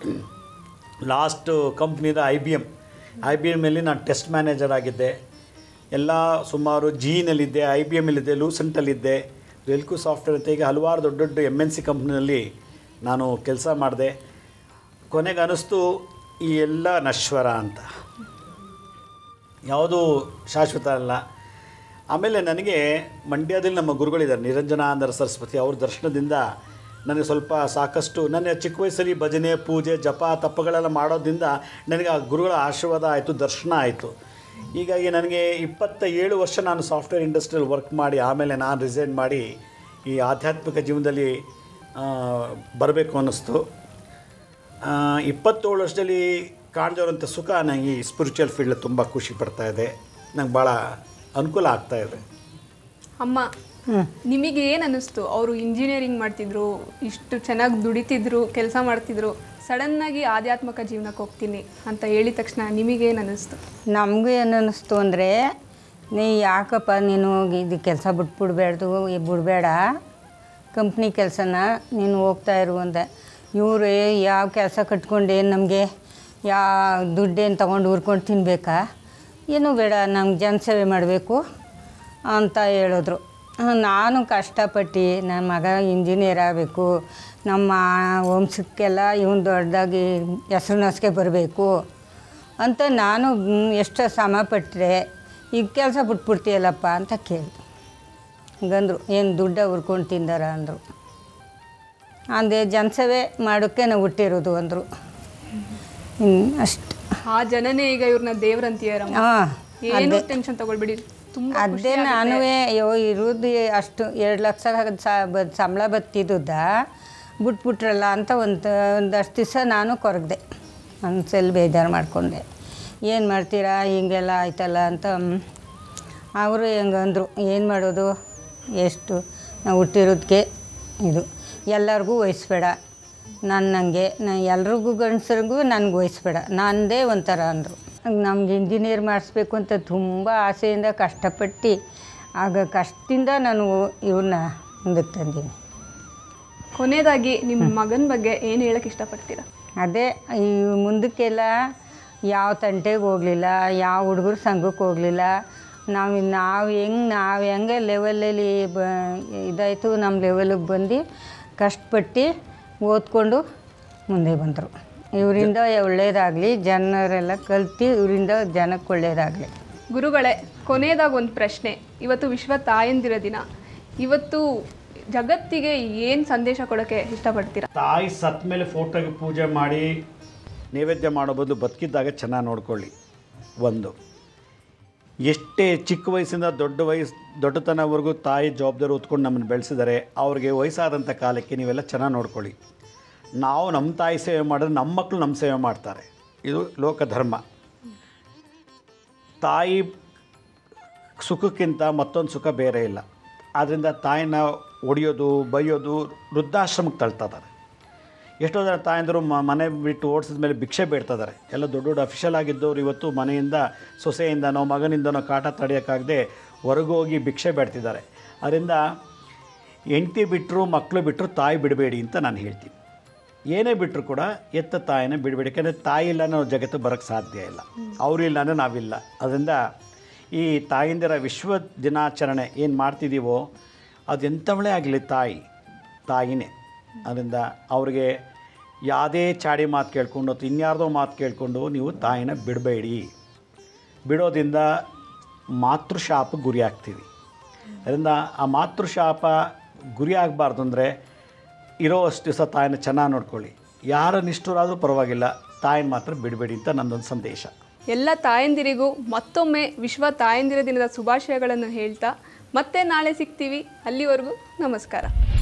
ಲಾಸ್ಟ್ ಕಂಪ್ನಿದ I B M I B ಎಮ್ಮಲ್ಲಿ ನಾನು ಟೆಸ್ಟ್ ಮ್ಯಾನೇಜರ್ ಆಗಿದ್ದೆ ಎಲ್ಲ ಸುಮಾರು ಜಿನಲ್ಲಿದ್ದೆ ಐ ಬಿ ಎಮ್ಮಲ್ಲಿದ್ದೆ ಲೂಸೆಂಟಲ್ಲಿದ್ದೆ ವೆಲ್ಕು ಸಾಫ್ಟ್ವೇರ್ ಅಂತ ಈಗ ಹಲವಾರು ದೊಡ್ಡ ದೊಡ್ಡ ಎಮ್ ಎನ್ ಸಿ ಕಂಪ್ನಿನಲ್ಲಿ ನಾನು ಕೆಲಸ ಮಾಡಿದೆ ಕೊನೆಗೆ ಅನ್ನಿಸ್ತು ಈ ಎಲ್ಲ ನಶ್ವರ ಅಂತ ಯಾವುದೂ ಶಾಶ್ವತ ಅಲ್ಲ ಆಮೇಲೆ ನನಗೆ ಮಂಡ್ಯದಲ್ಲಿ ನಮ್ಮ ಗುರುಗಳಿದ್ದಾರೆ ನಿರಂಜನಾನಂದರ ಸರಸ್ವತಿ ಅವ್ರ ದರ್ಶನದಿಂದ ನನಗೆ ಸ್ವಲ್ಪ ಸಾಕಷ್ಟು ನನ್ನ ಚಿಕ್ಕ ವಯಸ್ಸಲ್ಲಿ ಭಜನೆ ಪೂಜೆ ಜಪ ತಪ್ಪಗಳೆಲ್ಲ ಮಾಡೋದ್ರಿಂದ ನನಗೆ ಆ ಗುರುಗಳ ಆಶೀರ್ವಾದ ಆಯಿತು ದರ್ಶನ ಆಯಿತು ಹೀಗಾಗಿ ನನಗೆ ಇಪ್ಪತ್ತ ಏಳು ವರ್ಷ ನಾನು ಸಾಫ್ಟ್ವೇರ್ ಇಂಡಸ್ಟ್ರಿಯಲ್ಲಿ ವರ್ಕ್ ಮಾಡಿ ಆಮೇಲೆ ನಾನು ರಿಸೈನ್ ಮಾಡಿ ಈ ಆಧ್ಯಾತ್ಮಿಕ ಜೀವನದಲ್ಲಿ ಬರಬೇಕು ಅನ್ನಿಸ್ತು ಆ, ಇಪ್ಪತ್ತೇಳು ವರ್ಷದಲ್ಲಿ ಕಾಣ್ದಿರೋಂಥ ಸುಖ ನನಗೆ ಈ ಸ್ಪಿರಿಚುವಲ್ ಫೀಲ್ಡ್ ತುಂಬ ಖುಷಿ ಪಡ್ತಾ ಇದೆ ನಂಗೆ ಭಾಳ ಅನುಕೂಲ ಆಗ್ತಾ ಇದೆ ಅಮ್ಮ ನಿಮಗೆ ಏನು ಅನ್ನಿಸ್ತು ಅವರು ಇಂಜಿನಿಯರಿಂಗ್ ಮಾಡ್ತಿದ್ರು ಇಷ್ಟು ಚೆನ್ನಾಗಿ ದುಡಿತಿದ್ರು ಕೆಲಸ ಮಾಡ್ತಿದ್ರು ಸಡನ್ನಾಗಿ ಆಧ್ಯಾತ್ಮಿಕ ಜೀವನಕ್ಕೆ ಹೋಗ್ತೀನಿ ಅಂತ ಹೇಳಿದ ತಕ್ಷಣ ನಿಮಗೇನು ಅನ್ನಿಸ್ತು ನಮಗೂ ಏನು ಅನ್ನಿಸ್ತು ಅಂದರೆ ನೀ ಯಾಕಪ್ಪ ನೀನು ಇದು ಕೆಲಸ ಬಿಟ್ಬಿಡ್ಬೇಡ್ದು ಬಿಡಬೇಡ ಕಂಪ್ನಿ ಕೆಲಸನ ನೀನು ಹೋಗ್ತಾ ಇರು ಅಂದೆ ಇವರು ಯಾವ ಕೆಲಸ ಕಟ್ಕೊಂಡು ನಮಗೆ ಯಾವ ದುಡ್ಡೇನು ತೊಗೊಂಡು ಊರ್ಕೊಂಡು ತಿನ್ನಬೇಕಾ ಏನೂ ಬೇಡ ನಮ್ಗೆ ಜನಸೇವೆ ಮಾಡಬೇಕು ಅಂತ ಹೇಳಿದ್ರು ಹ್ಮ್, ನಾನು ಕಷ್ಟಪಟ್ಟು ನನ್ನ ಮಗ ಇಂಜಿನಿಯರ್ ಆಗಬೇಕು ನಮ್ಮ ವಂಶಕ್ಕೆಲ್ಲ ಇವನು ದೊಡ್ಡದಾಗಿ ಹೆಸ್ರುನಸ್ಗೆ ಬರಬೇಕು ಅಂತ ನಾನು ಮ್, ಎಷ್ಟು ಶ್ರಮ ಪಟ್ಟರೆ ಈಗ ಕೆಲಸ ಬಿಟ್ಬಿಡ್ತೀಯಲ್ಲಪ್ಪ ಅಂತ ಕೇಳಿದೆ ಹಂಗಂದ್ರು ಏನು ದುಡ್ಡ ಹುರ್ಕೊಂಡು ತಿಂದಾರ ಅಂದರು ಅಂದೆ ಜನಸೇವೆ ಮಾಡೋಕ್ಕೆ ನಾವು ಹುಟ್ಟಿರೋದು ಅಂದರು ಅಷ್ಟು ಆ ಜನನೇ ಈಗ ಇವ್ರನ್ನ ದೇವ್ರಂತೀಯಾರಮ್ಮ ಹಾಂ ಏನು ಟೆನ್ಷನ್ ತಗೊಳ್ಬಿಡಿ ತುಂಬ ಅದೇ ನಾನು ಅಯ್ಯೋ ಇರೋದು ಅಷ್ಟು ಎರಡು ಲಕ್ಷ ಸ- ಬ ಸಂಬಳ ಬತ್ತಿದ್ದ ಬಿಟ್ಬಿಟ್ರಲ್ಲ ಅಂತ ಒಂದು ಒಂದಷ್ಟು ದಿವಸ ನಾನು ಕೊರಗ್ದೆ ಮನ್ಸಲ್ಲಿ ಬೇಜಾರು ಮಾಡಿಕೊಂಡೆ ಏನು ಮಾಡ್ತೀರಾ ಹಿಂಗೆಲ್ಲ ಆಯ್ತಲ್ಲ ಅಂತ ಅವರು ಹೆಂಗಂದ್ರು ಏನು ಮಾಡೋದು ಎಷ್ಟು ನಾವು ಹುಟ್ಟಿರೋದಕ್ಕೆ ಇದು ಎಲ್ಲರಿಗೂ ವಹಿಸ್ಬೇಡ ನನ್ನಂಗೆ ನಾ ಎಲ್ರಿಗೂ ಗಂಡಸರಿಗೂ ನನಗೆ ವಹಿಸ್ಬೇಡ ನಂದೇ ಒಂಥರ ಅಂದರು ನಮ್ಗೆ ಇಂಜಿನಿಯರ್ ಮಾಡಿಸ್ಬೇಕು ಅಂತ ತುಂಬ ಆಸೆಯಿಂದ ಕಷ್ಟಪಟ್ಟು ಆಗ ಕಷ್ಟದಿಂದ ನಾನು ಇವ್ರನ್ನ ಮುಂದಕ್ಕೆ ತಂದೀನಿ ಕೊನೆಯದಾಗಿ ನಿಮ್ಮ ಮಗನ ಬಗ್ಗೆ ಏನು ಹೇಳಕ್ಕೆ ಇಷ್ಟಪಡ್ತೀರಾ ಅದೇ ಈ ಮುಂದಕ್ಕೆಲ್ಲ ಯಾವ ತಂಟೆಗೆ ಹೋಗಲಿಲ್ಲ ಯಾವ ಹುಡುಗರ ಸಂಘಕ್ಕೆ ಹೋಗಲಿಲ್ಲ ನಾವು ನಾವು ಹೆಂಗೆ ನಾವು ಹೆಂಗೆ ಲೆವೆಲಲ್ಲಿ ಬ ಇದಾಯಿತು ನಮ್ಮ ಲೆವೆಲಿಗೆ ಬಂದು ಕಷ್ಟಪಟ್ಟು ಓದ್ಕೊಂಡು ಮುಂದೆ ಬಂದರು ಇವರಿಂದ ಒಳ್ಳೆಯದಾಗಲಿ ಜನರೆಲ್ಲ ಕಲ್ತು ಇವರಿಂದ ಜನಕ್ಕೆ ಒಳ್ಳೆಯದಾಗಲಿ ಗುರುಗಳೇ ಕೊನೆಯದಾಗ ಒಂದು ಪ್ರಶ್ನೆ ಇವತ್ತು ವಿಶ್ವ ತಾಯಂದಿರ ದಿನ ಇವತ್ತು ಜಗತ್ತಿಗೆ ಏನು ಸಂದೇಶ ಕೊಡೋಕ್ಕೆ ಇಷ್ಟಪಡ್ತೀರಾ ತಾಯಿ ಸತ್ತ ಮೇಲೆ ಫೋಟೋಗೆ ಪೂಜೆ ಮಾಡಿ ನೈವೇದ್ಯ ಮಾಡೋ ಬದಲು ಬದುಕಿದ್ದಾಗ ಚೆನ್ನಾಗಿ ನೋಡ್ಕೊಳ್ಳಿ ಒಂದು ಎಷ್ಟೇ ಚಿಕ್ಕ ವಯಸ್ಸಿಂದ ದೊಡ್ಡ ವಯಸ್ಸು ದೊಡ್ಡತನವರೆಗೂ ತಾಯಿ ಜವಾಬ್ದಾರಿ ಹೊತ್ಕೊಂಡು ನಮ್ಮನ್ನು ಬೆಳೆಸಿದ್ದಾರೆ ಅವ್ರಿಗೆ ವಯಸ್ಸಾದಂಥ ಕಾಲಕ್ಕೆ ನೀವೆಲ್ಲ ಚೆನ್ನಾಗಿ ನೋಡ್ಕೊಳ್ಳಿ ನಾವು ನಮ್ಮ ತಾಯಿ ಸೇವೆ ಮಾಡಿದ್ರೆ ನಮ್ಮ ಮಕ್ಕಳು ನಮ್ಮ ಸೇವೆ ಮಾಡ್ತಾರೆ ಇದು ಲೋಕ ಧರ್ಮ ತಾಯಿ ಸುಖಕ್ಕಿಂತ ಮತ್ತೊಂದು ಸುಖ ಬೇರೆ ಇಲ್ಲ ಆದ್ದರಿಂದ ತಾಯಿನ ಹೊಡೆಯೋದು ಬೈಯೋದು ವೃದ್ಧಾಶ್ರಮಕ್ಕೆ ತಳ್ತಾ ಇದ್ದಾರೆ ಎಷ್ಟೋ ಜನ ತಾಯಂದರು ಮ ಮನೆ ಬಿಟ್ಟು ಓಡಿಸಿದ ಮೇಲೆ ಭಿಕ್ಷೆ ಬೇಡ್ತಾ ಇದ್ದಾರೆ ಎಲ್ಲ ದೊಡ್ಡ ದೊಡ್ಡ ಅಫಿಷಿಯಲ್ ಆಗಿದ್ದವ್ರು ಇವತ್ತು ಮನೆಯಿಂದ ಸೊಸೆಯಿಂದನೋ ಮಗನಿಂದನೋ ಕಾಟ ತಡೆಯೋಕ್ಕಾಗದೆ ಹೊರಗೋಗಿ ಭಿಕ್ಷೆ ಬೇಡ್ತಿದ್ದಾರೆ ಅದರಿಂದ ಹೆಂಡ್ತಿ ಬಿಟ್ಟರು ಮಕ್ಕಳು ಬಿಟ್ಟರು ತಾಯಿ ಬಿಡಬೇಡಿ ಅಂತ ನಾನು ಹೇಳ್ತೀನಿ ಏನೇ ಬಿಟ್ಟರು ಕೂಡ ಎತ್ತ ತಾಯಿನ ಬಿಡಬೇಡಿ ಯಾಕಂದರೆ ತಾಯಿ ಇಲ್ಲ ನಾವು ಜಗತ್ತು ಬರೋಕ್ಕೆ ಸಾಧ್ಯ ಇಲ್ಲ ಅವರು ಇಲ್ಲ ಅಂದರೆ ನಾವಿಲ್ಲ ಅದರಿಂದ ಈ ತಾಯಿಂದಿರ ವಿಶ್ವ ದಿನಾಚರಣೆ ಏನು ಮಾಡ್ತಿದ್ದೀವೋ ಅದು ಎಂಥವಳೇ ಆಗಲಿ ತಾಯಿ ತಾಯಿನೇ ಅದರಿಂದ ಅವ್ರಿಗೆ ಯಾವುದೇ ಚಾಡಿ ಮಾತು ಕೇಳ್ಕೊಂಡು ಅಥವಾ ಇನ್ಯಾರ್ದೋ ಮಾತು ಕೇಳಿಕೊಂಡು ನೀವು ತಾಯಿನ ಬಿಡಬೇಡಿ ಬಿಡೋದ್ರಿಂದ ಮಾತೃಶಾಪ ಗುರಿ ಆಗ್ತೀವಿ ಅದರಿಂದ ಆ ಮಾತೃಶಾಪ ಗುರಿ ಆಗಬಾರ್ದು ಅಂದರೆ ಇರೋ ಅಷ್ಟು ದಿವಸ ತಾಯಿನ ಚೆನ್ನಾಗಿ ನೋಡ್ಕೊಳ್ಳಿ ಯಾರ ನಿಷ್ಠರಾದರೂ ಪರವಾಗಿಲ್ಲ ತಾಯಿನ ಮಾತ್ರ ಬಿಡಬೇಡಿ ಅಂತ ನನ್ನೊಂದು ಸಂದೇಶ ಎಲ್ಲ ತಾಯಂದಿರಿಗೂ ಮತ್ತೊಮ್ಮೆ ವಿಶ್ವ ತಾಯಂದಿರ ದಿನದ ಶುಭಾಶಯಗಳನ್ನು ಹೇಳ್ತಾ ಮತ್ತೆ ನಾಳೆ ಸಿಗ್ತೀವಿ ಅಲ್ಲಿವರೆಗೂ ನಮಸ್ಕಾರ